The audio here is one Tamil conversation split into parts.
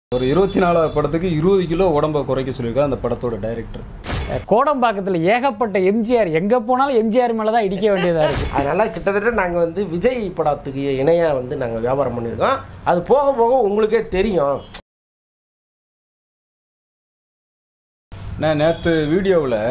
ஒரு இருபத்தி நாலாவது படத்துக்கு இருபது கிலோ உடம்ப குறைக்க சொல்லியிருக்காரு அந்த படத்தோட டைரக்டர் கோடம்பாக்கத்தில் ஏகப்பட்ட எம்ஜிஆர் எங்கே போனாலும் எம்ஜிஆர் மேலே தான் இடிக்க வேண்டியதாக இருக்குது அதனால கிட்டத்தட்ட நாங்கள் வந்து விஜய் படத்துக்கு இணையாக வந்து நாங்கள் வியாபாரம் பண்ணியிருக்கோம் அது போக போக உங்களுக்கே தெரியும் நான் நேற்று வீடியோவில்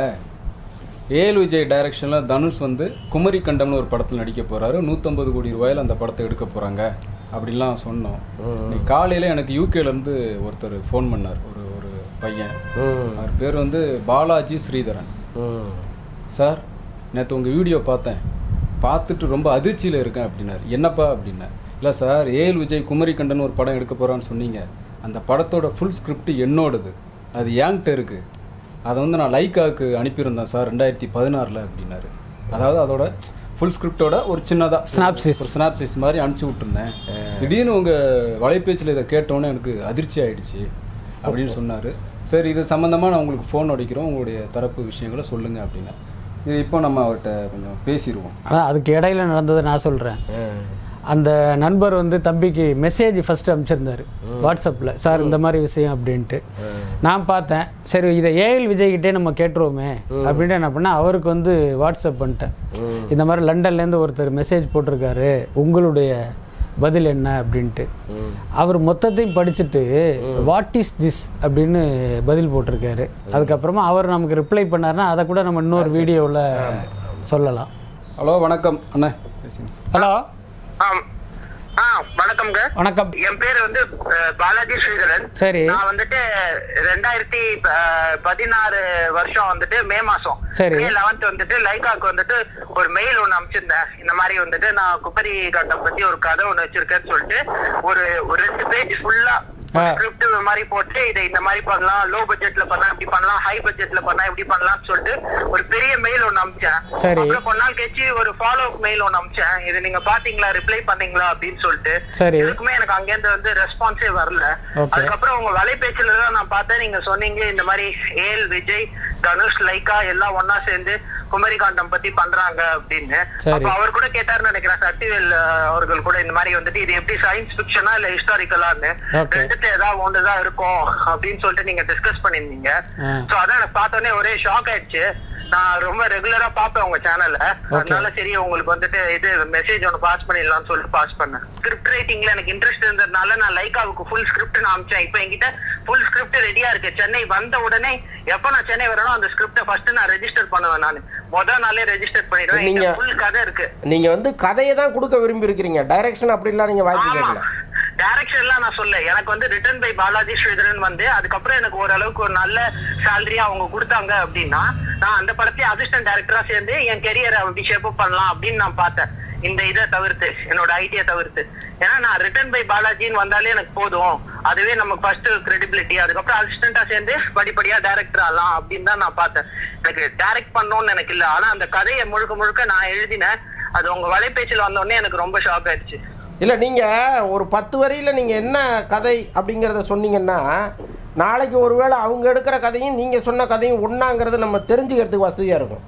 ஏஎல் விஜய் டைரக்ஷனில் தனுஷ் வந்து குமரி கண்டம்னு ஒரு படத்தில் நடிக்க போகிறாரு நூற்றம்பது கோடி ரூபாயில் அந்த படத்தை எடுக்க போகிறாங்க அப்படிலாம் சொன்னோம் இன்னைக்கு காலையில் எனக்கு யூகேலேருந்து ஒருத்தர் ஃபோன் பண்ணார் ஒரு ஒரு பையன் ம், அவர் பேர் வந்து பாலாஜி ஸ்ரீதரன் ம். சார் நேற்று உங்கள் வீடியோ பார்த்தேன் பார்த்துட்டு ரொம்ப அதிர்ச்சியில் இருக்கேன் அப்படின்னாரு என்னப்பா அப்படின்னேன் இல்லை சார் ஏஎல் விஜய் குமரி கண்டன் ஒரு படம் எடுக்க போகிறான்னு சொன்னீங்க அந்த படத்தோட ஃபுல் ஸ்கிரிப்ட் என்னோடது அது ஏன்கிட்ட இருக்குது அதை வந்து நான் லைக்காவுக்கு அனுப்பியிருந்தேன் சார் ரெண்டாயிரத்தி பதினாறில் அப்படின்னாரு அதாவது அதோட ஃபுல் ஸ்கிரிப்டோட ஒரு சின்னதாக Synopsis. ஒரு ஸ்னாப்சிஸ் மாதிரி அனுப்பிச்சி விட்டுருந்தேன் திடீர்னு உங்கள் வலைபேச்சில் இதை கேட்டோன்னே எனக்கு அதிர்ச்சி ஆயிடுச்சு அப்படின்னு சொன்னார் சரி இது சம்மந்தமாக நான் உங்களுக்கு ஃபோன் அடிக்கிறோம் உங்களுடைய தரப்பு விஷயங்களை சொல்லுங்கள் அப்படின்னு இது இப்போ நம்ம அவர்கிட்ட கொஞ்சம் பேசிடுவோம் ஆனால் அதுக்கு இடையில நடந்ததை நான் சொல்கிறேன் அந்த நண்பர் வந்து தம்பிக்கு மெசேஜ் ஃபர்ஸ்ட் அனுப்பிச்சிருந்தாரு வாட்ஸ்அப்பில் சார் இந்த மாதிரி விஷயம் அப்படின்ட்டு நான் பார்த்தேன் சரி இதை ஏஎல் விஜய்கிட்டே நம்ம கேட்டுருவோமே அப்படின்ட்டு என்ன பண்ணேன் அவருக்கு வந்து வாட்ஸ்அப் பண்ணிட்டேன் இந்த மாதிரி லண்டன்லேருந்து ஒருத்தர் மெசேஜ் போட்டிருக்காரு உங்களுடைய பதில் என்ன அப்படின்ட்டு அவர் மொத்தத்தையும் படிச்சுட்டு வாட் இஸ் திஸ் அப்படின்னு பதில் போட்டிருக்காரு அதுக்கப்புறமா அவர் நமக்கு ரிப்ளை பண்ணாருன்னா அதை கூட நம்ம இன்னொரு வீடியோவில் சொல்லலாம் ஹலோ வணக்கம் அண்ணே பேசுங்க ஹலோ ஆம். ஆ வணக்கம்ங்க வணக்கம் என் பேர் வந்து அஹ், பாலாஜி ஸ்ரீதரன் சரி நான் வந்துட்டு ரெண்டாயிரத்தி அஹ், பதினாறு வருஷம் வந்துட்டு மே மாசம் சரி. மே லெவன்த் வந்துட்டு லைகாக்கு வந்துட்டு ஒரு மெயில் ஒண்ணு அனுப்பிச்சிருந்தேன் இந்த மாதிரி வந்துட்டு நான் குப்பரி கட்டம் பத்தி ஒரு கதை ஒண்ணு வச்சிருக்கேன்னு சொல்லிட்டு ஒரு ஒரு ரெண்டு பேஜ் ஃபுல்லா ஆ. ஸ்கிரிப்ட் மாதிரி போட்டு இதை இந்த மாதிரி பண்ணலாம் லோ பட்ஜெட்ல பண்ணலாம் இப்படி பண்ணலாம் ஹை பட்ஜெட்ல பண்ணா இப்படி பண்ணலாம்னு சொல்லிட்டு ஒரு பெரிய மெயில் ஒண்ணு அனுப்பிச்சேன் சரி. அப்புறம் கொஞ்ச நாள் கழிச்சு ஒரு ஃபாலோ அப் மெயில் ஒண்ணு அனுப்பிச்சேன் இது நீங்க பாத்தீங்களா ரிப்ளை பண்ணீங்களா அப்படின்னு சொல்லிட்டு சரி. எதுக்குமே எனக்கு அங்கேருந்து வந்து ரெஸ்பான்ஸே வரல Okay. அதுக்கப்புறம் உங்க வலைபேச்சுல தான் நான் பார்த்தேன் நீங்க சொன்னீங்க இந்த மாதிரி ஏல் விஜய் தனுஷ் லைக்கா எல்லாம் ஒண்ணா சேர்ந்து குமரிகாண்டம் பத்தி பண்றாங்க அப்படின்னு சரி. அப்ப அவர் கூட கேட்டாருன்னு நினைக்கிறேன் சக்திவேல் அஹ், அவர்கள் கூட இந்த மாதிரி வந்துட்டு இது எப்படி சயின்ஸ் ஃபிக்ஷனா இல்ல ஹிஸ்டாரிக்கலான்னு Okay. ரெண்டுத்துல ஏதாவது ஒண்ணுதான் இருக்கும் அப்படின்னு சொல்லிட்டு நீங்க டிஸ்கஸ் பண்ணிருந்தீங்க ஆ. சோ அதான் எனக்கு பார்த்தோன்னே ஒரே ஷாக் ஆயிடுச்சு நான் ரொம்ப ரெகுலரா பாப்பேன் உங்க சேனல்ல அதனால சரி உங்களுக்கு வந்துட்டு இது மெசேஜ் ஒன்று பாஸ் பண்ணிடலாம்னு சொல்லிட்டு பாஸ் பண்ணேன் ஸ்கிரிப்ட் ரைட்டிங்ல எனக்கு இன்ட்ரெஸ்ட் இருந்ததுனால நான் லைக்காவுக்கு ஃபுல் ஸ்கிரிப்ட் நான் அமிச்சேன் இப்போ என்கிட்ட ஃபுல் ஸ்கிரிப்ட் ரெடியா இருக்கு சென்னை வந்த உடனே எப்ப நான் சென்னை வரணும் அந்த ஸ்கிரிப்ட ஃபர்ஸ்ட் நான் ரெஜிஸ்டர் பண்ணுவேன் நான் முத நாளே ரெஜிஸ்டர் பண்ணிடுவேன் நீங்க- ஃபுல் கதை இருக்கு நீங்க வந்து கதையை தான் கொடுக்க விரும்பி இருக்கிறீங்க டைரக்ஷன் அப்படிலாம் நீங்க வாய்ப்பு ஆமா கேட்கல டைரக்ஷன்லாம் நான் சொல்ல எனக்கு வந்து ரிட்டன் பை பாலாஜி ஸ்ரீதரன் வந்து அதுக்கப்புறம் எனக்கு ஓரளவுக்கு ஒரு நல்ல சேலரியா அவங்க கொடுத்தாங்க அப்படின்னா நான் அந்த படத்தை அசிஸ்டன்ட் டைரக்டரா சேர்ந்து என் கெரியரை அப்படி ஷேப் பண்ணலாம் அப்படின்னு நான் பார்த்தேன் இந்த இதை தவிர்த்து என்னோட ஐடியா தவிர்த்து ஏன்னா நான் ரிட்டன் பை பாலாஜின்னு வந்தாலே எனக்கு போதும் அதுவே நமக்கு ஃபர்ஸ்ட் கிரெடிபிலிட்டி அதுக்கப்புறம் அசிஸ்டண்டா சேர்ந்து படிப்படியா டைரக்டர் ஆகலாம் அப்படின்னு தான் நான் பார்த்தேன் எனக்கு டைரக்ட் பண்ணணும்னு எனக்கு இல்ல ஆனா அந்த கதையை முழுக்க முழுக்க நான் எழுதினேன் அது உங்க வலைபேச்சில் வந்த உடனே எனக்கு ரொம்ப ஷாக் ஆயிடுச்சு இல்ல நீங்க ஒரு பத்து வரியில நீங்க என்ன கதை அப்படிங்கறத சொன்னீங்கன்னா நாளைக்கு ஒருவேளை அவங்க எடுக்கிற கதையும் நீங்க சொன்ன கதையும் ஒண்ணாங்கிறது நம்ம தெரிஞ்சுக்கிறதுக்கு வசதியா இருக்கும்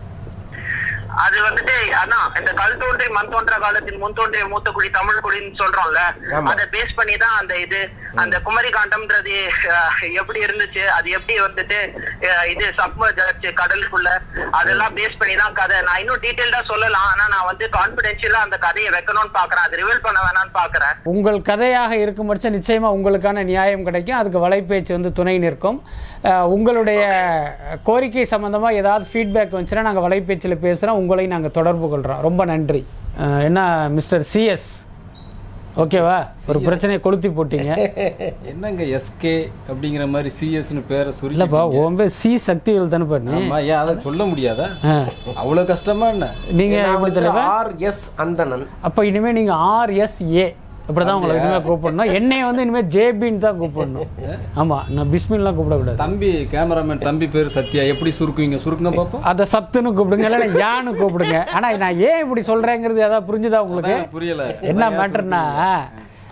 அது வந்துட்டு அதான் இந்த கல் தோன்றி மண் தோன்ற காலத்தில் முன் தோன்றிய மூத்த குடி தமிழ் குடின்னு சொல்றோம்ல ஆமா. அதை பேஸ் பண்ணி தான் அந்த இது அந்த குமரி காண்டம்ன்றது அஹ், எப்படி இருந்துச்சு அது எப்படி வந்துட்டு அஹ், இது சப்மர்ஜ் ஆச்சு கடலுக்குள்ள அதெல்லாம் பேஸ் பண்ணி தான் கதை நான் இன்னும் டீடைல்டா சொல்லலாம் ஆனா நான் வந்து கான்பிடென்ஷியலா அந்த கதையை வைக்கணும்னு பாக்குறேன் அது ரிவீல் பண்ண வேணாம்னு பாக்குறேன் உங்கள் கதையாக இருக்கும் பட்சம் நிச்சயமாக உங்களுக்கான நியாயம் கிடைக்கும் அதுக்கு வலைபேச்சு வந்து துணை நிற்கும் அஹ், உங்களுடைய கோரிக்கை சம்மந்தமாக ஏதாவது ஃபீட்பேக் வந்துச்சுன்னா நாங்கள் வலைபேச்சில் பேசுகிறோம் உங்களையும் நாங்கள் தொடர்பு கொள்கிறோம் ரொம்ப நன்றி அஹ், என்ன மிஸ்டர் சிஎஸ் ஓகேவா ஒரு பிரச்சனையை கொளுத்தி போட்டீங்க என்னங்க எஸ்கே அப்படிங்கிற மாதிரி சிஎஸ்னு பேரை சொல்லி இல்லைப்பா உன் பேர் சி சக்திகள் தானே பண்ணி ஆமா ஏன் அதை சொல்ல முடியாதா அவ்வளவு கஷ்டமா என்ன நீங்கள் எப்படி தலைவர் ஆர் எஸ் அந்தணன் அப்போ இனிமேல் நீங்கள் ஆர்எஸ்ஏ அப்படி தான் உங்களை இனிமேல் கூப்பிடணும் என்னைய வந்து இனிமேல் ஜேபின்னு தான் கூப்பிடணும் ஆமாம் நான் பிஸ்மின்லாம் கூப்பிடக்கூடாது தம்பி கேமராமேன் தம்பி பேர் சத்யா எப்படி சுருக்குவீங்க சுருக்குங்க பாப்போம் அதை சத்துன்னு கூப்பிடுங்க இல்லைன்னா யான்னு கூப்பிடுங்க ஆனால் நான் ஏன் இப்படி சொல்கிறேங்கிறது ஏதாவது புரிஞ்சுதா உங்களுக்கு அதான் புரியல என்ன மேட்டர்னா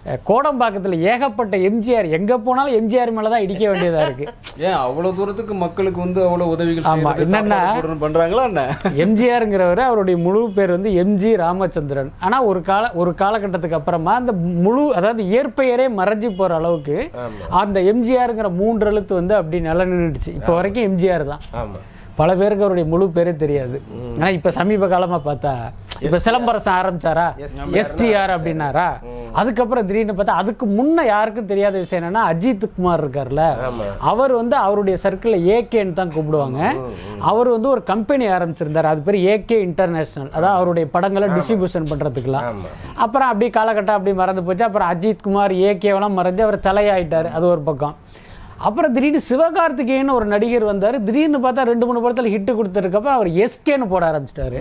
அஹ், கோடம்பாக்கத்துல ஏகப்பட்ட எம்ஜிஆர் எங்க போனாலும் எம்ஜிஆர் மேல தான் இடிக்க வேண்டியதா இருக்கு ஏன் அவ்வளவு தூரத்துக்கு மக்களுக்கு வந்து அவ்வளவு உதவிகள் ஆமா, செய்யறது, என்னன்னா- சாப்பாடு போடுறது பண்றாங்களா என்ன எம்ஜிஆர்ங்கிறவர் அவருடைய முழு பேர் வந்து எம்ஜி ராமச்சந்திரன் ஆனா ஒரு கால ஒரு காலகட்டத்துக்கு அப்புறமா அந்த முழு அதாவது இயற்பெயரே மறைஞ்சு போற அளவுக்கு அந்த எம்ஜிஆருங்கிற மூன்று எழுத்து வந்து அப்படி நில நின்றுச்சு இப்போ வரைக்கும் எம்ஜிஆர் தான் ஆமா பல பேருக்கு அவருடைய முழு பேரே தெரியாது ஆனா இப்ப சமீப காலமா பார்த்தா இப்ப சிலம்பரசன் ஆரம்பிச்சாரா எஸ்டிஆர் அப்படின்னாரா அதுக்கப்புறம் திடீர்னு பார்த்தா அதுக்கு முன்ன யாருக்கும் தெரியாத விஷயம் என்னன்னா அஜித் குமார் இருக்கார்ல அவர் வந்து அவருடைய சர்க்கிள்ல ஏகேன்னு தான் கூப்பிடுவாங்க அவர் வந்து ஒரு கம்பெனி ஆரம்பிச்சிருந்தார் அது பேர் ஏகே இன்டர்நேஷனல் அதான் அவருடைய படங்களை டிஸ்ட்ரிபியூஷன் பண்றதுக்குலாம் ஆமா. அப்புறம் அப்படி காலகட்டம் அப்படி மறந்து போச்சு அப்புறம் அஜித் குமார் ஏகேவெல்லாம் மறைஞ்சு அவர் தலையாயிட்டார் அது ஒரு பக்கம் அப்புறம் திடீர்னு சிவகார்த்திகேயன் ஒரு நடிகர் வந்தார் திடீர்னு பார்த்தா ரெண்டு மூணு படத்தில் ஹிட் கொடுத்ததுக்கப்புறம் அவர் எஸ்கேன்னு போட ஆரம்பிச்சிட்டாரு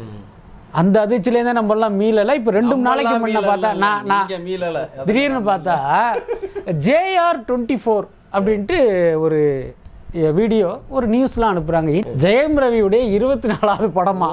அந்த அதிர்ச்சியிலேருந்து நம்ம எல்லாம் மீளல இப்போ ரெண்டு மூணு நாளைக்கு முன்ன பார்த்தா நான் நான் நீங்க மீளல திடீர்னு பார்த்தா ஜேஆர் டுவெண்ட்டி ஃபோர் அப்படின்ட்டு ஒரு வீடியோ ஒரு நியூஸ்லாம் அனுப்புறாங்க ஜெயம் ரவியுடைய இருபத்தி நாலாவது படமா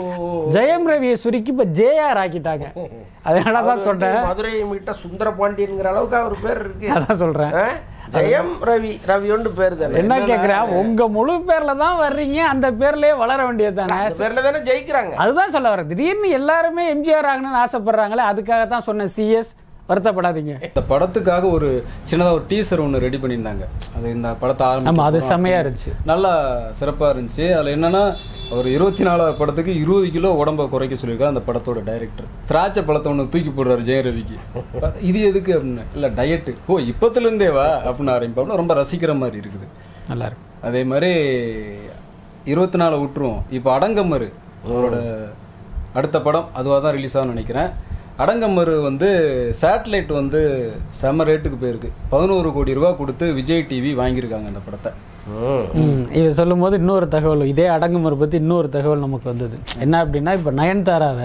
ஜெயம் ரவியை சுருக்கி இப்ப ஜேஆர் ஆக்கிட்டாங்க அதனால தான் அவர் சொல்றேன் வந்து மதுரையை மீட்ட சுந்தர பாண்டியன்கிற அளவுக்கு அவர் பேர் இருக்கு அதான் சொல்றேன் ஆ? ஜெயம் ரவி ரவியோண்டு பேர் தானே என்ன கேக்குறேன் உங்க முழு பேர்ல தான் வர்றீங்க அந்த பேர்லயே வளர வேண்டியது தானே அந்த பேர்ல தானே ஜெயிக்கிறாங்க அதுதான் சொல்ல வரேன் திடீர்னு எல்லாருமே எம்ஜிஆர் ஆகணும்னு ஆசைப்படுறாங்களே அதுக்காக தான் சொன்னேன் சிஎஸ் வருத்தப்படாதீங்க இந்த படத்துக்காக ஒரு சின்னதா ஒரு டீசர் ஒன்று ரெடி பண்ணியிருந்தாங்க அது இந்த படத்தை ஆமா அது ஆரம்பிச்சு செம்மையா இருந்துச்சு நல்லா சிறப்பா இருந்துச்சு அதுல என்னன்னா ஒரு இருபத்தி நாலாவது படத்துக்கு இருபது கிலோ உடம்ப குறைக்க சொல்லியிருக்காரு அந்த படத்தோட டைரக்டர் திராட்சை பழத்தை ஒன்று தூக்கி போடுறாரு ஜெய ரவிக்கு இது எதுக்கு அப்படின்னு இல்ல டயட்டு ஓ இப்பத்துல இருந்தே வா அப்படின்னு ஆரம்பிப்போம்னா ரொம்ப ரசிக்கிற மாதிரி இருக்குது நல்லா இருக்கு அதே மாதிரி இருபத்தி நாலு விட்டுருவோம் இப்போ அடங்கமரு அவரோட அடுத்த படம் அதுவாக தான் ரிலீஸ் ஆகும்னு நினைக்கிறேன் அடங்கமரு வந்து சேட்டலைட் வந்து செம ரேட்டுக்கு போயிருக்கு பதினோரு கோடி ரூபா கொடுத்து விஜய் டிவி வாங்கியிருக்காங்க அந்த படத்தை ம். ம், இது சொல்லும்போது இன்னொரு தகவல் இதே அடங்குமுறை பத்தி இன்னொரு தகவல் நமக்கு வந்தது என்ன அப்படின்னா இப்ப நயன்தாராவை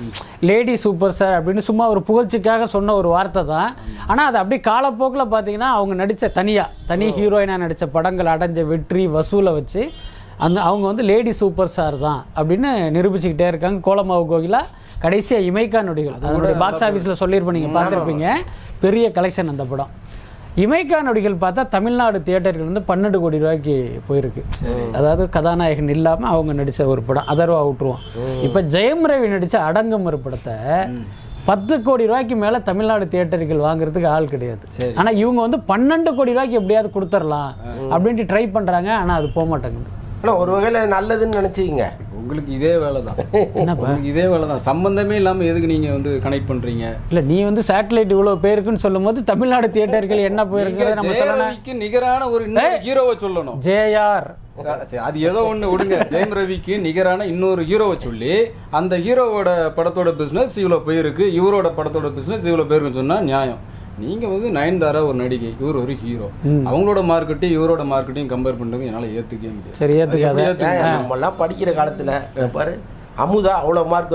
லேடி சூப்பர் ஸ்டார் அப்படின்னு சும்மா ஒரு புகழ்ச்சிக்காக சொன்ன ஒரு வார்த்தை தான் ஆனா அது அப்படியே காலப்போக்கில் பார்த்தீங்கன்னா அவங்க நடிச்ச தனியா தனி ஹீரோயினா நடிச்ச படங்கள் அடைஞ்ச வெற்றி வசூலை வச்சு அந்த அவங்க வந்து லேடி சூப்பர் ஸ்டார் தான் அப்படின்னு நிரூபிச்சுக்கிட்டே இருக்காங்க கோலமாவு கோகிலா கடைசியா இமைக்கா நொடிகள் அதனுடைய பாக்ஸ் ஆஃபீஸில் சொல்லியிருப்போம் நீங்க பார்த்துருப்பீங்க பெரிய கலெக்ஷன் அந்த படம் இமைக்கா நொடிகள் பார்த்தா தமிழ்நாடு தியேட்டர்கள் வந்து பன்னெண்டு கோடி ரூபாய்க்கு போயிருக்கு அதாவது கதாநாயகன் இல்லாம அவங்க நடிச்ச ஒரு படம் அதர்வா விட்டுருவோம் இப்ப ஜெயம் ரவி நடிச்ச அடங்கம் ஒரு படத்தை பத்து கோடி ரூபாய்க்கு மேல தமிழ்நாடு தியேட்டர்கள் வாங்குறதுக்கு ஆள் கிடையாது ஆனா இவங்க வந்து பன்னெண்டு கோடி ரூபாய்க்கு எப்படியாவது கொடுத்துடலாம் அப்படின்ட்டு ட்ரை பண்றாங்க ஆனா அது போக மாட்டேங்குது ஆனா ஒரு வகையில நல்லதுன்னு நினைச்சுக்கீங்க உங்களுக்கு இதே வேலை தான் என்னப்பா? உங்களுக்கு இதே வேலை தான் சம்பந்தமே இல்லாம எதுக்கு நீங்க வந்து கனெக்ட் பண்றீங்க இல்ல நீ வந்து சேட்டலைட் இவ்வளவு பேருக்குன்னு சொல்லும்போது தமிழ்நாடு தியேட்டர்கள் என்ன போயிருக்குது நம்ம சொல்லணும் ஜெயரவிக்கு நிகரான ஒரு இன்னொரு ஹீரோவை சொல்லணும் ஜேஆர் சரி, அது ஏதோ ஒண்ணு விடுங்க ஜெயம் ரவிக்கு நிகரான இன்னொரு ஹீரோவை சொல்லி அந்த ஹீரோவோட படத்தோட பிசினஸ் இவ்வளவு போயிருக்கு இவரோட படத்தோட பிசினஸ் இவ்வளவு போயிருக்குன்னு சொன்னா நியாயம் நீங்க வந்து நயன்தாரா ஒரு நடிகை இவர் ஒரு ஹீரோ அவங்களோட மார்க்கெட்டையும் இவரோட மார்க்கெட்டையும் கம்பேர் பண்றது என்னால ஏத்துக்கவே முடியாது சரி ஏத்துக்காத எப்படி ஏத்துக்க? ஏன், நம்ம எல்லாம் படிக்கிற காலத்துல இங்க பாரு அமுதா அவ்வளவு மார்க்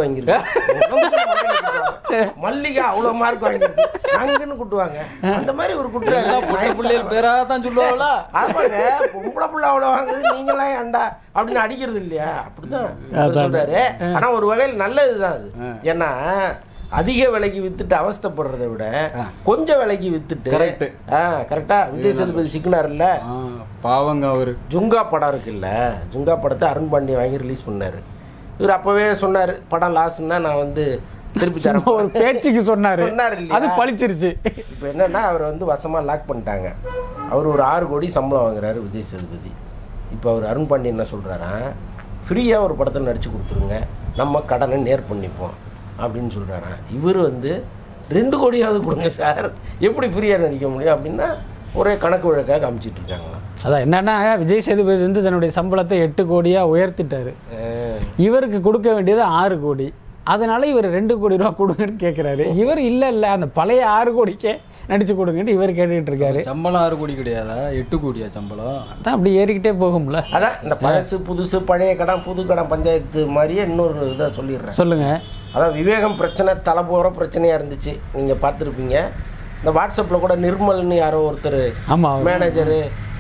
வாங்கியிருக்கு மல்லிகா அவ்வளவு மார்க் வாங்கியிருக்கு அங்கன்னு குட்டுவாங்க அந்த மாதிரி ஒரு எல்லாம் பொட்டை குட்டு பிள்ளைகள் பேரா தான் சொல்லுவாங்களா ஆமாங்க பொம்பளை புள்ள அவ்வளவு வாங்குது நீங்களாம் ஏன்டா அப்படின்னு அடிக்கிறது இல்லையா அப்படிதான் அவர் சொல்றாரு ஆனா ஒரு வகையில் நல்லதுதான் அது ஏன்னா அதிக விலைக்கு வித்துட்டு அவஸ்தைப்படுறதை விட கொஞ்சம் விலைக்கு வித்துட்டு Correct. ஆ கரெக்டா விஜய் சேதுபதி சிக்கினார்ல ஆ, பாவங்க அவரு ஜுங்கா படம் இருக்குல்ல ஜுங்கா படத்தை அருண் பாண்டி வாங்கி ரிலீஸ் பண்ணாரு இவர் அப்பவே சொன்னாரு படம் லாஸ்ன்னா நான் வந்து திருப்பி தரேன் சும்மா ஒரு பேச்சுக்கு சொன்னாரு சொன்னாரு இல்லையா? அது பழிச்சிருச்சு இப்போ என்னன்னா அவரை வந்து வசமா லாக் பண்ணிட்டாங்க அவர் ஒரு ஆறு கோடி சம்பளம் வாங்குறாரு விஜய் சேதுபதி இப்போ அவர் அருண் பாண்டி என்ன சொல்றாரா ஃப்ரீயாக ஒரு படத்தில் நடிச்சு கொடுத்துருங்க நம்ம கடனை நேர் பண்ணிப்போம் அப்படின்னு சொல்றாராம் இவர் வந்து ரெண்டு கோடியாவது கொடுங்க சார் எப்படி ஃப்ரீயாக நடிக்க முடியும் அப்படின்னா ஒரே கணக்கு வழக்காக காமிச்சிட்டு இருக்காங்களாம் அதான் என்னன்னா விஜய் சேதுபதி வந்து தன்னுடைய சம்பளத்தை எட்டு கோடியா உயர்த்திட்டாரு இவருக்கு கொடுக்க வேண்டியது ஆறு கோடி அதனால இவர் ரெண்டு கோடி ரூபா கொடுங்கன்னு கேட்கிறாரு இவர் இல்ல இல்ல அந்த பழைய ஆறு கோடிக்கே நடிச்சு கொடுங்கன்னு இவர் கேட்டுட்டு இருக்காரு சம்பளம் ஆறு கோடி கிடையாதா எட்டு கோடியா சம்பளம் அதான் அப்படி ஏறிக்கிட்டே போகும்ல அதான் இந்த பழசு புதுசு பழைய கடன் புது கடன் பஞ்சாயத்து மாதிரியே இன்னொரு இதை சொல்லிடுறேன் சொல்லுங்க அதான் விவேகம் பிரச்சனை தலை போகிற பிரச்சனையாக இருந்துச்சு நீங்கள் பார்த்துருப்பீங்க இந்த வாட்ஸ்அப்பில் கூட நிர்மல்னு யாரோ ஒருத்தர் ஆமா மேனேஜரு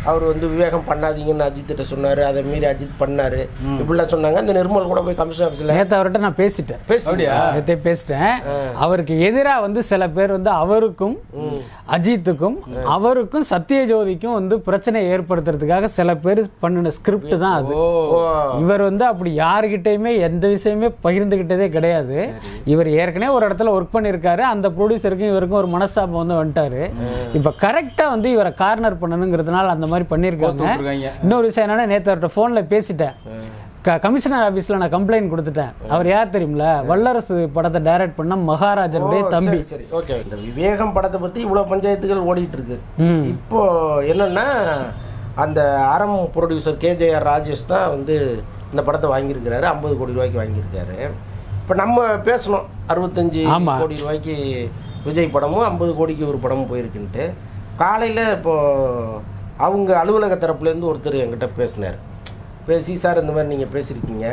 அவர் வந்து விவேகம் பண்ணாதீங்கன்னு அஜித் கிட்ட சொன்னாரு அதை மீறி அஜித் பண்ணாரு இப்படிலாம் சொன்னாங்க இந்த நிர்மல் கூட போய் கமிஷன் ஆஃபீஸில் நேத்து அவர்கிட்ட நான் பேசிட்டேன் பேசியா நேத்தே பேசிட்டேன் அவருக்கு எதிரா வந்து சில பேர் வந்து அவருக்கும் அஜித்துக்கும் அவருக்கும் சத்யஜோதிக்கும் வந்து பிரச்சனையை ஏற்படுத்துறதுக்காக சில பேர் பண்ணின ஸ்கிரிப்ட் தான் அது இவர் வந்து அப்படி யாருகிட்டயுமே எந்த விஷயமே பகிர்ந்துகிட்டதே கிடையாது இவர் ஏற்கனவே ஒரு இடத்துல ஒர்க் பண்ணியிருக்காரு அந்த ப்ரொடியூசருக்கும் இவருக்கும் ஒரு மனஸ்தாபம் வந்து வந்துட்டாரு இப்ப கரெக்டா வந்து இவரை கார்னர் பண்ணணுங்கிறதுனால அந்த மாதிரி பண்ணியிருக்காங்க விட்டுருக்காங்க. இன்னொரு விஷயம் என்னன்னா நேத்து அவர்கிட்ட போன்ல பேசிட்டேன் க- கமிஷனர் ஆபீஸ்ல நான் கம்ப்ளைண்ட் கொடுத்துட்டேன் அவர் யார் தெரியுமில வல்லரசு படத்தை டைரக்ட் பண்ண மகாராஜனுடைய தம்பி சரி ஓகே இந்த விவேகம் படத்தை பத்தி இவ்வளவு பஞ்சாயத்துகள் ஓடிட்டு இருக்கு ம். இப்போ என்னன்னா அந்த அறம் ப்ரொடியூசர் கேஜேஆர் ராஜேஷ் தான் வந்து இந்த படத்தை வாங்கியிருக்கிறாரு ஐம்பது கோடி ரூபாய்க்கு வாங்கியிருக்காரு இப்போ நம்ம பேசணும் அறுபத்தஞ்சு ஆமா. கோடி ரூபாய்க்கு விஜய் படமும் ஐம்பது கோடிக்கு ஒரு படமும் போயிருக்குன்ட்டு காலையில் இப்போ அவங்க அலுவலக தரப்புலேருந்து ஒருத்தர் என்கிட்ட பேசினார் பேசி சார் இந்த மாதிரி நீங்கள் பேசியிருக்கீங்க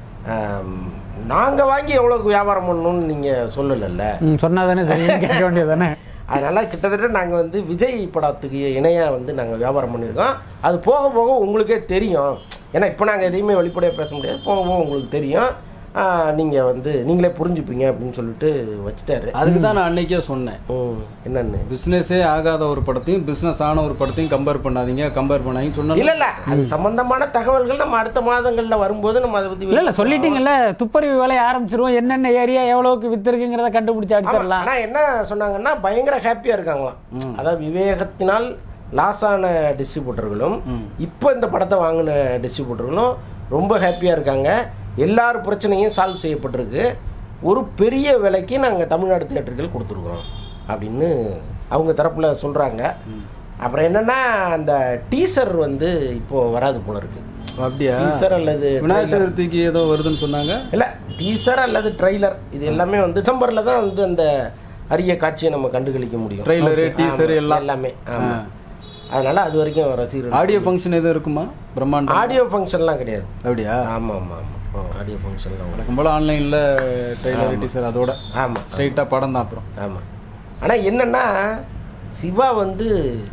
நாங்கள் வாங்கி எவ்வளோக்கு வியாபாரம் பண்ணணும்னு நீங்கள் சொல்லலைல்ல ம், சொன்னாதானே தெரியும் கேட்க வேண்டியதானே அதனால கிட்டத்தட்ட நாங்கள் வந்து விஜய் படத்துக்கு இணையாக வந்து நாங்கள் வியாபாரம் பண்ணியிருக்கோம் அது போக போக உங்களுக்கே தெரியும் ஏன்னா இப்போ நாங்கள் எதையுமே வெளிப்படையாக பேச முடியாது போக போக உங்களுக்கு தெரியும் நீங்கள் வந்து நீங்களே புரிஞ்சுப்பீங்க அப்படின்னு சொல்லிட்டு வச்சுட்டாரு அதுக்கு தான் நான் அன்னைக்கே சொன்னேன் ம், என்னன்னு பிசினஸே ஆகாத ஒரு படத்தையும் பிசினஸ் ஆன ஒரு படத்தையும் கம்பேர் பண்ணாதீங்க கம்பேர் பண்ணாதீங்க சொன்னா இல்ல இல்ல அது சம்பந்தமான தகவல்கள் நம்ம அடுத்த மாதங்கள்ல வரும்போது நம்ம அதை பத்தி இல்ல இல்ல சொல்லிட்டீங்கல்ல துப்பறிவு வேலையை ஆரம்பிச்சிருவோம் என்னென்ன ஏரியா எவ்வளவுக்கு வித்திருக்குங்கிறத கண்டுபிடிச்சு ஆமா, அடிச்சிடலாம் ஆனா என்ன சொன்னாங்கன்னா பயங்கர ஹாப்பியா இருக்காங்களாம் அதாவது விவேகத்தினால் லாஸ் ஆன டிஸ்ட்ரிபியூட்டர்களும் இப்போ இந்த படத்தை வாங்கின டிஸ்ட்ரிபியூட்டர்களும் ரொம்ப ஹாப்பியா இருக்காங்க எல்லார் பிரச்சனையும் சால்வ் செய்யப்பட்டிருக்கு ஒரு பெரிய விலைக்கு நாங்கள் தமிழ்நாடு தியேட்டர்கள் கொடுத்துருக்குறோம் அப்படின்னு அவங்க தரப்புல சொல்றாங்க அப்புறம் என்னன்னா அந்த டீசர் வந்து இப்போ வராது போல இருக்கு அப்படியா டீசர் அல்லது விநாயகர் சதுர்த்திக்கு ஏதோ வருதுன்னு சொன்னாங்க இல்ல டீசர் அல்லது ட்ரைலர் இது எல்லாமே வந்து டிசம்பர்ல தான் வந்து அந்த அரிய காட்சியை நம்ம கண்டுகளிக்க முடியும் Trailer, Okay. teaser ஆமா, எல்லாம். எல்லாமே ஆமா. அதனால அது வரைக்கும் ரசிகர்கள் ஆடியோ ஃபங்க்ஷன் எதுவும் இருக்குமா பிரம்மாண்டம் ஆடியோ ஃபங்க்ஷன்லாம் கிடையாது அப்படியா ஆமா ஆமா ஆமா ஆடியோ ஃபங்க்ஷன்லாம் வழக்கம் போல ஆன்லைன்ல ட்ரெய்லர் டீசர் அதோட ஆமா ஸ்ட்ரைட்டா படம் தான் அப்புறம் ஆமா ஆனா என்னன்னா சிவா வந்து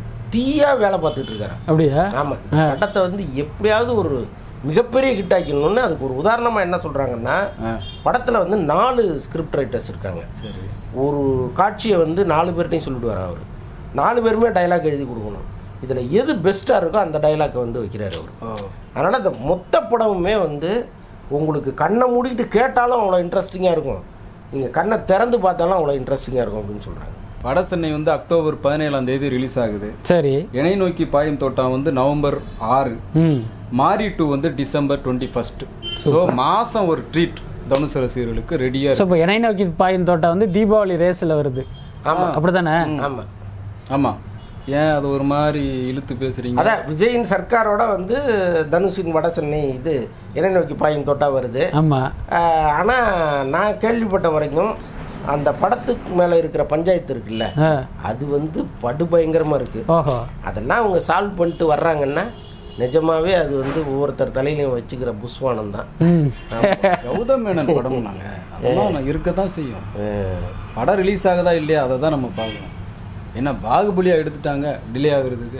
தீயா வேலை பார்த்துட்டு இருக்காரு அப்படியா ஆமா இந்த படத்தை வந்து எப்படியாவது ஒரு மிகப்பெரிய ஹிட் ஆக்கணும்னு அதுக்கு ஒரு உதாரணமா என்ன சொல்றாங்கன்னா ஆ. படத்துல வந்து நாலு ஸ்கிரிப்ட் ரைட்டர்ஸ் இருக்காங்க சரி ஒரு காட்சியை வந்து நாலு பேர்ட்டையும் சொல்லிடுவார் அவர் நாலு பேருமே டைலாக் எழுதி கொடுக்கணும் இதுல எது பெஸ்டா இருக்கோ அந்த டைலாக்கை வந்து வைக்கிறாரு அவர் ஓ அதனால அந்த மொத்த படமுமே வந்து உங்களுக்கு கண்ணை மூடிட்டு கேட்டாலும் அவ்வளோ இன்ட்ரெஸ்டிங்காக இருக்கும் நீங்கள் கண்ணை திறந்து பார்த்தாலும் அவ்வளோ இன்ட்ரெஸ்டிங்காக இருக்கும் அப்படின்னு சொல்கிறாங்க வட சென்னை வந்து அக்டோபர் பதினேழாம் தேதி ரிலீஸ் ஆகுது சரி இணை நோக்கி பாயும் தோட்டம் வந்து நவம்பர் ஆறு ம் மாரி டூ வந்து டிசம்பர் டுவெண்ட்டி ஃபர்ஸ்ட் ஸோ மாசம் ஒரு ட்ரீட் தனுசு ரசிகர்களுக்கு ரெடியா ஸோ இப்போ இணை நோக்கி பாயும் தோட்டம் வந்து தீபாவளி ரேஸ்ல வருது ஆமா. அப்படிதானே ஆமாம் ஆமா ஏன் அது ஒரு மாதிரி இழுத்து பேசுறீங்க அதான் விஜயின் சர்க்காரோட வந்து தனுஷின் வட சென்னை இது இணை நோக்கி பாயும் தொட்டா வருது ஆமா ஆனால் நான் கேள்விப்பட்ட வரைக்கும் அந்த படத்துக்கு மேலே இருக்கிற பஞ்சாயத்து இருக்குல்ல ஆ. அது வந்து படுபயங்கரமாக இருக்கு ஓஹோ அதெல்லாம் அவங்க சால்வ் பண்ணிட்டு வர்றாங்கன்னா நிஜமாவே அது வந்து ஒவ்வொருத்தர் தலையிலையும் வச்சுக்கிற புஸ்வானம் தான் ம் கௌதம் மேனன் படம் நாங்க அதெல்லாம் இருக்கத்தான் செய்யும் படம் ரிலீஸ் ஆகுதா இல்லையா அதை தான் நம்ம பார்க்கணும் என்ன பாகுபலியா எடுத்துட்டாங்க டிலே ஆகுறதுக்கு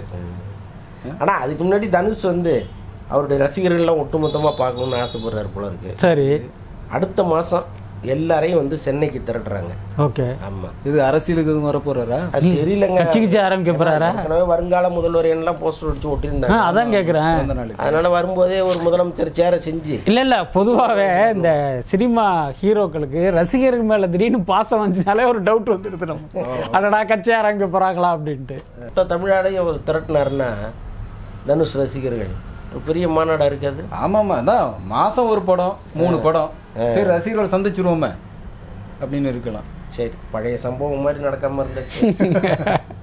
ஆனா அதுக்கு முன்னாடி தனுஷ் வந்து அவருடைய ரசிகர்கள்லாம் ஒட்டுமொத்தமா பார்க்கணும்னு ஆசைப்படுறாரு போல இருக்கு சரி அடுத்த மாசம் எல்லாரையும் வந்து சென்னைக்கு திரட்டுறாங்க ஓகே ஆமா இது அரசியலுக்கு எதுவும் வரப்போறாரா அது தெரியலங்க கட்சி கிச்சி ஆரம்பிக்க போறாரா ஏற்கனவே வருங்கால முதல்வர் எல்லாம் போஸ்டர் அடிச்சு ஆ, ஒட்டியிருந்தாங்க அதான் கேக்குறேன் பிறந்த நாளுக்கு அதனால வரும்போதே ஒரு முதலமைச்சர் சேர செஞ்சு இல்ல இல்ல பொதுவாவே இந்த சினிமா ஹீரோக்களுக்கு ரசிகர்கள் மேல திடீர்னு பாசம் வந்துச்சுனாலே ஒரு டவுட் வந்துருது நம்ம அடடா கட்சி ஆரம்பிக்க போறாங்களா அப்படின்ட்டு மொத்த தமிழ்நாடையும் அவர் திரட்டினாருன்னா தனுஷ் ரசிகர்கள் ஒரு பெரிய மாநாடா இருக்காது ஆமாமா அதான் மாசம் ஒரு படம் மூணு படம் சரி ரசிகர்களை சந்திச்சிருவோமே அப்படின்னு இருக்கலாம் சரி பழைய சம்பவம் மாதிரி நடக்காம இருந்துச்சு